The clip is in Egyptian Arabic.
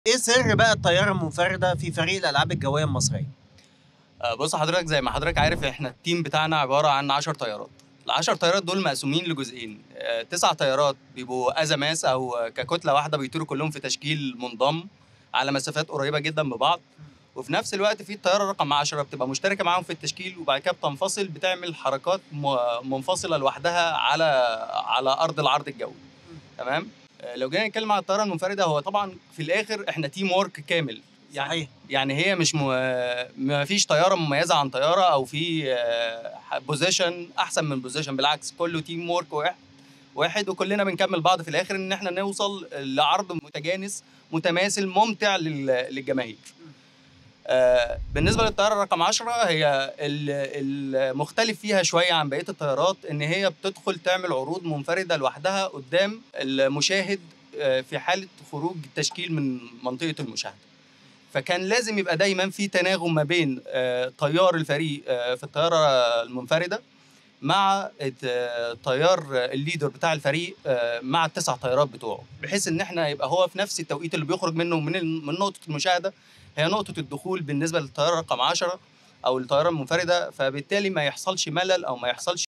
إيه سر بقى الطيارة المنفردة في فريق الألعاب الجوية المصرية؟ آه، بص حضرتك زي ما حضرتك عارف احنا التيم بتاعنا عباره عن 10 طيارات ال 10 طيارات دول مقسومين لجزئين آه، تسع طيارات بيبقوا از ماس او آه، ككتله واحده بيطيروا كلهم في تشكيل منضم على مسافات قريبه جدا ببعض وفي نفس الوقت في الطياره رقم 10 بتبقى مشتركه معاهم في التشكيل وبعد كده بتنفصل بتعمل حركات م- منفصله لوحدها على على ارض العرض الجوي تمام آه، لو جينا نتكلم على الطياره المنفرده هو طبعا في الاخر احنا تيم ورك كامل يعني صحيح يعني هي مش م... ما فيش طياره مميزه عن طياره او في بوزيشن احسن من بوزيشن بالعكس كله تيم وورك واحد واحد وكلنا بنكمل بعض في الاخر ان احنا نوصل لعرض متجانس متماثل ممتع لل... للجماهير آه، بالنسبه للطياره رقم 10 هي ال- المختلف فيها شويه عن بقيه الطيارات ان هي بتدخل تعمل عروض منفرده لوحدها قدام المشاهد آه، في حاله خروج التشكيل من منطقه المشاهده فكان لازم يبقى دايما في تناغم ما بين آه، طيار الفريق آه، في الطياره المنفرده مع الت- آه، طيار الليدر بتاع الفريق آه، مع التسع طيارات بتوعه بحيث ان احنا يبقى هو في نفس التوقيت اللي بيخرج منه من ال- من نقطه المشاهده هي نقطه الدخول بالنسبه للطياره رقم 10 او الطياره المنفرده فبالتالي ما يحصلش ملل او ما يحصلش